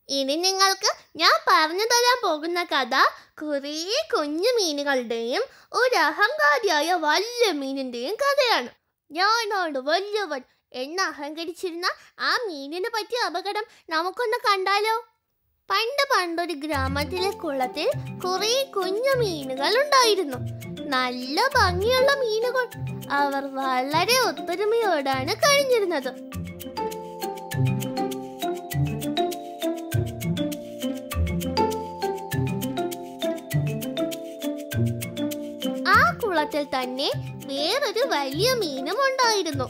ഇനി നിങ്ങൾക്ക് ഞാൻ പറഞ്ഞു തരാൻ പോകുന്ന കഥ കുറേ കുഞ്ഞു മീനുകളുടെയും ഒരു അഹങ്കാരിയായ വലിയ മീനിന്റെയും കഥയാണ് ഞാനാണ് വലിയവൻ എന്ന് അഹങ്കരിച്ചിരുന്ന ആ മീനിനെ പറ്റിയ അപകടം നമുക്കൊന്ന് കണ്ടാലോ പണ്ട് പണ്ടൊരു ഗ്രാമത്തിലെ കുളത്തിൽ കുറേ കുഞ്ഞു മീനുകൾ ഉണ്ടായിരുന്നു നല്ല ഭംഗിയുള്ള മീനുകൾ അവർ വളരെ ഒത്തൊരുമയോടാണ് കഴിഞ്ഞിരുന്നത് ആ കുളത്തിൽ തന്നെ വേറൊരു വലിയ മീനും ഉണ്ടായിരുന്നു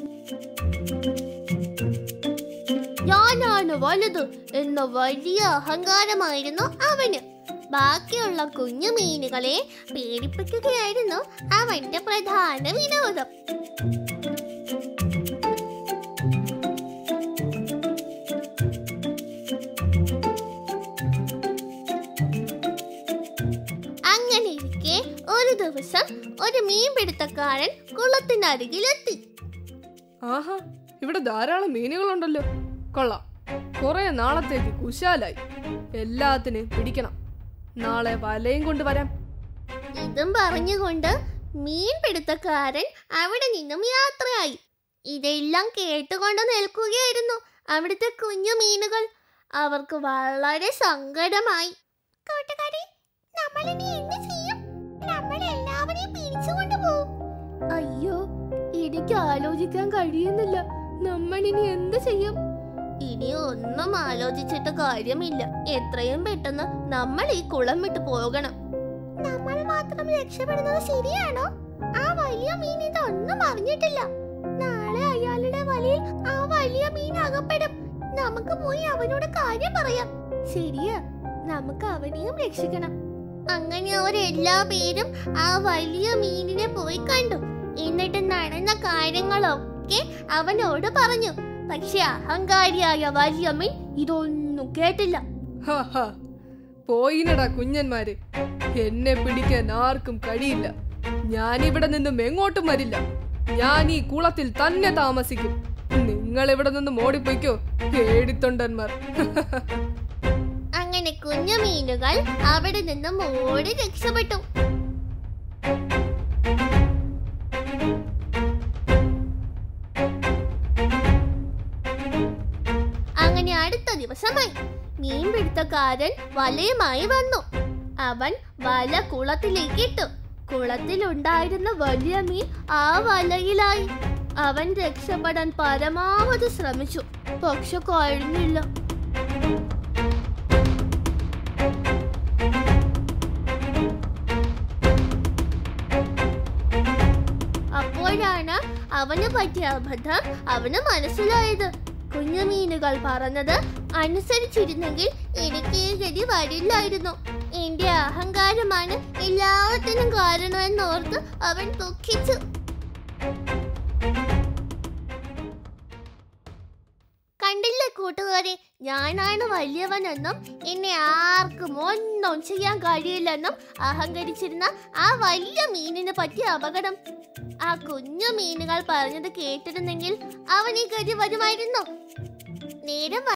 ഞാനാണ് വലുത് എന്ന വലിയ അഹങ്കാരമായിരുന്നു അവന് ബാക്കിയുള്ള കുഞ്ഞു മീനുകളെ പേടിപ്പിക്കുകയായിരുന്നു അവന്റെ പ്രധാന വിനോദം അങ്ങനെ ഇരിക്കെ ഒരു ദിവസം ഒരു മീൻപിടുത്തക്കാരൻ കുളത്തിനരികിലെത്തി ആഹാ ഇവിടെ ധാരാളം മീനുകളുണ്ടല്ലോ കൊള്ളാം കുറെ നാളത്തേക്ക് കുശാലായി എല്ലാത്തിനെയും പിടിക്കണം നാളെ വലയും കൊണ്ടുവരാം ഇതും പറഞ്ഞുകൊണ്ട് മീൻപിടുത്തക്കാരൻ അവിടെ നിന്നും യാത്രയായി ഇതെല്ലാം കേട്ടുകൊണ്ട് നിൽക്കുകയായിരുന്നു അവിടുത്തെ കുഞ്ഞു മീനുകൾ അവർക്ക് വളരെ സങ്കടമായി കൂട്ടുകാരെ നമ്മൾ ഇനി എന്ത് ചെയ്യും നമ്മൾ എല്ലാവരെയും പിടിച്ചുകൊണ്ട് പോകും അയ്യോ എനിക്ക് ആലോചിക്കാൻ കഴിയുന്നില്ല നമ്മൾ ഇനി എന്ത് ചെയ്യും ഇനി ഒന്നും ആലോചിച്ചിട്ട് കാര്യമില്ല എത്രയും പെട്ടെന്ന് നമ്മൾ ഈ കുളം വിട്ടു പോകണം നമ്മൾ മാത്രം രക്ഷപ്പെടുന്നത് ശരിയാണോ ആ വലിയ മീൻ ഇതൊന്നും അറിഞ്ഞിട്ടില്ല നാളെ അയാളുടെ വലയിൽ ആ വലിയ മീൻ അകപ്പെടും നമുക്ക് പോയി അവനോട് കാര്യം പറയാം ശരിയാ നമുക്ക് അവനെയും രക്ഷിക്കണം അങ്ങനെ അവരെല്ലാ പേരും ആ വലിയ മീനിനെ പോയി കണ്ടു എന്നിട്ട് നടന്ന കാര്യങ്ങളൊക്കെ അവനോട് പറഞ്ഞു പക്ഷെ അഹങ്കാരിയായ വലിയ മീൻ ഇതൊന്നും കേട്ടില്ല ഹാ ഹാ പോയിനടാ കുഞ്ഞന്മാര് എന്നെ പിടിക്കാൻ ആർക്കും കഴിയില്ല ഞാനിവിടെ നിന്നും എങ്ങോട്ടും വരില്ല ഞാൻ ഈ കുളത്തിൽ തന്നെ താമസിക്കും നിങ്ങൾ ഇവിടെ നിന്നും ഓടിപ്പോയിക്കോ പേടിത്തൊണ്ടന്മാർ അങ്ങനെ കുഞ്ഞു മീനുകൾ അവിടെ നിന്നും ഓടി രക്ഷപ്പെട്ടു അങ്ങനെ അടുത്ത ദിവസമായി മീൻപിടുത്തക്കാരൻ വലയുമായി വന്നു അവൻ വല കുളത്തിലേക്ക് ഇട്ടു കുളത്തിലുണ്ടായിരുന്ന വലിയ മീൻ ആ വലയിലായി അവൻ രക്ഷപ്പെടാൻ പരമാവധി ശ്രമിച്ചു പക്ഷെ കഴിഞ്ഞില്ല അപ്പോഴാണ് അവന് പറ്റിയ അബദ്ധം അവന് മനസ്സിലായത് കുഞ്ഞുമീനുകൾ പറഞ്ഞത് അനുസരിച്ചിരുന്നെങ്കിൽ എനിക്ക് ഈ ഗതി വരില്ലായിരുന്നു എന്റെ അഹങ്കാരമാണ് എല്ലാത്തിനും കാരണമെന്നോർത്ത് അവൻ ദുഃഖിച്ചു കണ്ടില്ലേ കൂട്ടുകാരെ ഞാനാണ് വലിയവനെന്നും എന്നെ ആർക്കും ഒന്നും ചെയ്യാൻ കഴിയില്ലെന്നും അഹങ്കരിച്ചിരുന്ന ആ വലിയ മീനിന് പറ്റിയ അപകടം ആ കുഞ്ഞു മീനുകൾ പറഞ്ഞത് കേട്ടിരുന്നെങ്കിൽ അവൻ ഈ ഗതി വരുമായിരുന്നു നേരം